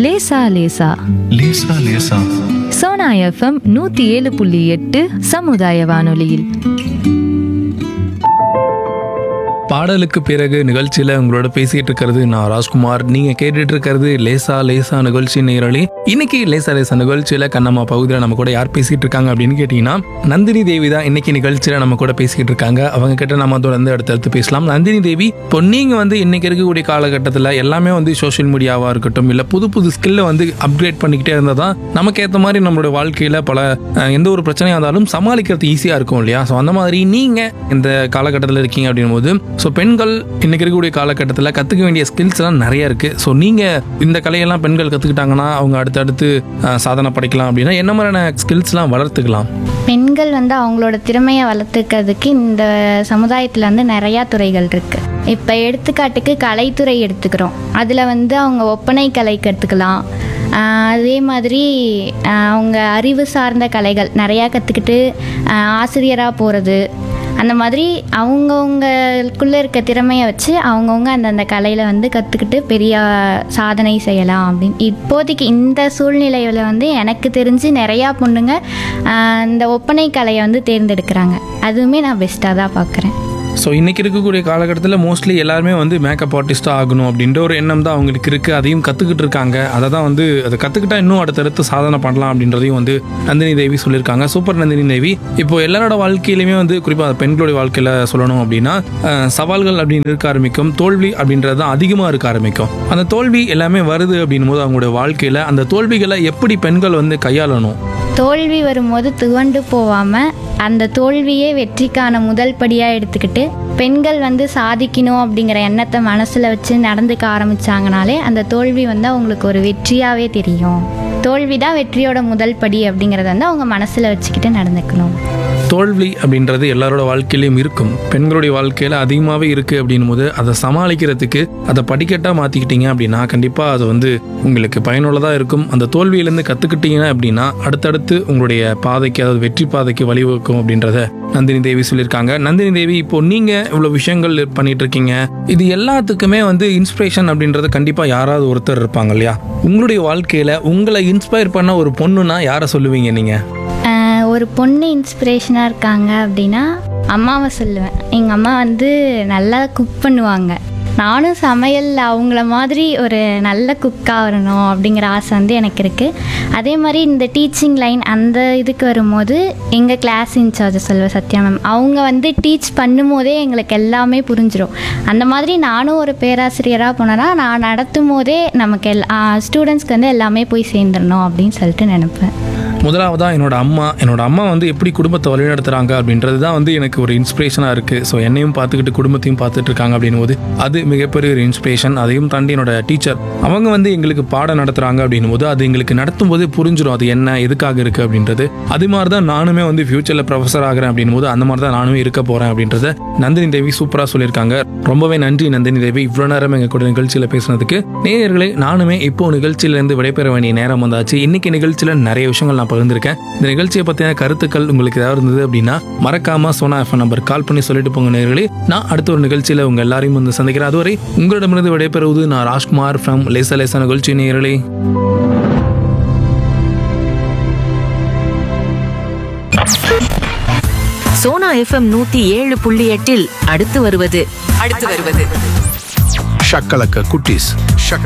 லேசா லேசா லேசா லேசா சோனா எஃப்எம் நூத்தி ஏழு புள்ளி எட்டு சமுதாய வானொலியில் பாடலுக்கு பிறகு நிகழ்ச்சியில உங்களோட பேசிட்டு இருக்கிறது நான் ராஜ்குமார் நீங்க கேட்டுட்டு இருக்கிறது லேசா லேசா நிகழ்ச்சி நேரலி இன்னைக்கு லேசா லேசா நிகழ்ச்சியில கண்ணம்மா பகுதியில் நம்ம கூட யார் பேசிட்டு இருக்காங்க அப்படின்னு கேட்டீங்கன்னா நந்தினி தேவி தான் இன்னைக்கு நிகழ்ச்சியில நம்ம கூட பேசிக்கிட்டு இருக்காங்க அவங்க கிட்ட நம்ம தொடர்ந்து அடுத்தடுத்து பேசலாம் நந்தினி தேவி இப்போ நீங்க வந்து இன்னைக்கு இருக்கக்கூடிய காலகட்டத்தில் எல்லாமே வந்து சோஷியல் மீடியாவா இருக்கட்டும் இல்ல புது புது ஸ்கில்லை வந்து அப்கிரேட் பண்ணிக்கிட்டே இருந்தால் தான் நமக்கு ஏற்ற மாதிரி நம்மளோட வாழ்க்கையில பல அஹ், எந்த ஒரு பிரச்சனையாக இருந்தாலும் சமாளிக்கிறது ஈஸியா இருக்கும் இல்லையா ஸோ அந்த மாதிரி நீங்க இந்த காலகட்டத்தில் இருக்கீங்க அப்படின் போது ஸோ பெண்கள் இன்னைக்கு இருக்கக்கூடிய காலகட்டத்தில் கற்றுக்க வேண்டிய ஸ்கில்ஸ் எல்லாம் நிறைய இருக்கு ஸோ நீங்க இந்த கலையெல்லாம் பெண்கள் கற்றுக்கிட்டாங்கன்னா அவங்க அடுத்தடுத்து அஹ், சாதனை படைக்கலாம் அப்படின்னா என்ன மாதிரியான ஸ்கில்ஸ்லாம் வளர்த்துக்கலாம் பெண்கள் வந்து அவங்களோட திறமையை வளர்த்துக்கிறதுக்கு இந்த சமுதாயத்தில் வந்து நிறையா துறைகள் இருக்குது இப்போ எடுத்துக்காட்டுக்கு கலைத்துறை எடுத்துக்கிறோம் அதில் வந்து அவங்க ஒப்பனை கலை கற்றுக்கலாம் அதே மாதிரி ஆஹ் அவங்க அறிவு சார்ந்த கலைகள் நிறையா கற்றுக்கிட்டு ஆசிரியராக போகிறது அந்த மாதிரி அவங்கவுங்களுக்குள்ளே இருக்க திறமையை வச்சு அவங்கவுங்க அந்தந்த கலையில் வந்து கற்றுக்கிட்டு பெரிய சாதனை செய்யலாம் அப்படின்னு இப்போதைக்கு இந்த சூழ்நிலையில் வந்து எனக்கு தெரிஞ்சு நிறையா பொண்ணுங்க ஆஹ் இந்த ஒப்பனை கலையை வந்து தேர்ந்தெடுக்கிறாங்க அதுவுமே நான் பெஸ்ட்டாக தான் பார்க்குறேன் ஸோ இன்னைக்கு இருக்கக்கூடிய காலகட்டத்தில் மோஸ்ட்லி எல்லாருமே வந்து மேக்கப் ஆர்டிஸ்டாக ஆகணும் அப்படின்ற ஒரு எண்ணம் தான் அவங்களுக்கு இருக்குது அதையும் கற்றுக்கிட்டு இருக்காங்க அதை தான் வந்து அதை கற்றுக்கிட்டா இன்னும் அடுத்தடுத்து சாதனை பண்ணலாம் அப்படின்றதையும் வந்து நந்தினி தேவி சொல்லியிருக்காங்க சூப்பர் நந்தினி தேவி இப்போ எல்லாரோட வாழ்க்கையிலுமே வந்து குறிப்பாக பெண்களுடைய வாழ்க்கையில் சொல்லணும் அப்படின்னா அஹ், சவால்கள் அப்படின்னு இருக்க ஆரம்பிக்கும் தோல்வி அப்படின்றது தான் அதிகமாக இருக்க ஆரம்பிக்கும் அந்த தோல்வி எல்லாமே வருது அப்படின்னும் போது அவங்களுடைய வாழ்க்கையில் அந்த தோல்விகளை எப்படி பெண்கள் வந்து கையாளணும் தோல்வி வரும்போது துவண்டு போகாமல் அந்த தோல்வியே வெற்றிக்கான முதல் படியாக எடுத்துக்கிட்டு பெண்கள் வந்து சாதிக்கணும் அப்படிங்கிற எண்ணத்தை மனசில் வச்சு நடந்துக்க ஆரம்பிச்சாங்கனாலே அந்த தோல்வி வந்து அவங்களுக்கு ஒரு வெற்றியாகவே தெரியும் தோல்வி தான் வெற்றியோட முதல் படி அப்படிங்கிறத வந்து அவங்க மனசில் வச்சுக்கிட்டு நடந்துக்கணும் தோல்வி அப்படின்றது எல்லாரோட வாழ்க்கையிலையும் இருக்கும் பெண்களுடைய வாழ்க்கையில் அதிகமாகவே இருக்குது அப்படின்னும் போது அதை சமாளிக்கிறதுக்கு அதை படிக்கட்டாக மாற்றிக்கிட்டீங்க அப்படின்னா கண்டிப்பாக அது வந்து உங்களுக்கு பயனுள்ளதாக இருக்கும் அந்த தோல்வியிலேருந்து கற்றுக்கிட்டீங்க அப்படின்னா அடுத்தடுத்து உங்களுடைய பாதைக்கு அதாவது வெற்றி பாதைக்கு வழிவகுக்கும் அப்படின்றத நந்தினி தேவி சொல்லியிருக்காங்க நந்தினி தேவி இப்போ நீங்கள் இவ்வளோ விஷயங்கள் பண்ணிட்டு இருக்கீங்க இது எல்லாத்துக்குமே வந்து இன்ஸ்பிரேஷன் அப்படின்றது கண்டிப்பாக யாராவது ஒருத்தர் இருப்பாங்க இல்லையா உங்களுடைய வாழ்க்கையில் உங்களை இன்ஸ்பயர் பண்ண ஒரு பொண்ணுனா யாரை சொல்லுவீங்க நீங்கள் ஆஹ் ஒரு பொண்ணு இன்ஸ்பிரேஷனாக இருக்காங்க அப்படின்னா அம்மாவை சொல்லுவேன் எங்கள் அம்மா வந்து நல்லா குக் பண்ணுவாங்க நானும் சமையல் அவங்கள மாதிரி ஒரு நல்ல குக்காக வரணும் அப்படிங்கிற ஆசை வந்து எனக்கு இருக்குது அதே மாதிரி இந்த டீச்சிங் லைன் அந்த இதுக்கு வரும்போது எங்கள் கிளாஸ் இன்சார்ஜ் சொல்லுவேன் சத்யா மேம் அவங்க வந்து டீச் பண்ணும்போதே எங்களுக்கு எல்லாமே புரிஞ்சிடும் அந்த மாதிரி நானும் ஒரு பேராசிரியராக போனேன்னா நான் நடத்தும் போதே நமக்கு எல் ஸ்டூடெண்ட்ஸ்க்கு வந்து எல்லாமே போய் சேர்ந்துடணும் அப்படின்னு சொல்லிட்டு நினைப்பேன் முதலாவதாக என்னோட அம்மா என்னோட அம்மா வந்து எப்படி குடும்பத்தை வழிநடத்துறாங்க அப்படின்றது தான் வந்து எனக்கு ஒரு இன்ஸ்பிரேஷனாக இருக்குது ஸோ என்னையும் பார்த்துக்கிட்டு குடும்பத்தையும் பார்த்துட்டு இருக்காங்க அப்படின்னும் போது அது மிகப்பெரிய ஒரு இன்ஸ்பிரேஷன் அதையும் தாண்டி என்னோட டீச்சர் அவங்க வந்து எங்களுக்கு பாடம் நடத்துகிறாங்க அப்படின்னும் போது அது எங்களுக்கு நடத்தும் போது புரிஞ்சிடும் அது என்ன எதுக்காக இருக்குது அப்படின்றது அது மாதிரி தான் நானுமே வந்து ஃபியூச்சரில் ப்ரொஃபஸர் ஆகிறேன் அப்படின்னும் போது அந்த மாதிரி தான் நானுமே இருக்க போகிறேன் அப்படின்றத நந்தினி தேவி சூப்பராக சொல்லியிருக்காங்க ரொம்பவே நன்றி நந்தினி தேவி இவ்வளோ நேரம் எங்கள் கூட நிகழ்ச்சியில் பேசுனதுக்கு நேயர்களே நானுமே இப்போ நிகழ்ச்சியிலேருந்து விடைபெற வேண்டிய நேரம் வந்தாச்சு இன்னைக்கு நிகழ்ச்சியில் நிறைய விஷயங்கள் நான் பகிர்ந்திருக்கேன் இந்த நிகழ்ச்சியை பற்றின கருத்துக்கள் உங்களுக்கு ஏதாவது இருந்தது அப்படின்னா மறக்காம சோனா எஃப்எம் நம்பர் கால் பண்ணி சொல்லிட்டு போங்க நேயர்களே நான் அடுத்த ஒரு நிகழ்ச்சியில் உங்க எல்லாரையும் வந்து சந்திக்கிறேன் அதுவரை உங்களிடமிருந்து விடைபெறுவது நான் ராஜ்குமார் ஃப்ரம் லேசா லேசா நிகழ்ச்சி நேயர்களே சோனா எஃப்எம் நூத்தி ஏழு புள்ளி எட்டில் அடுத்து வருவது அடுத்து வருவது ஷக்கலக்க குட்டீஸ் ஷக்க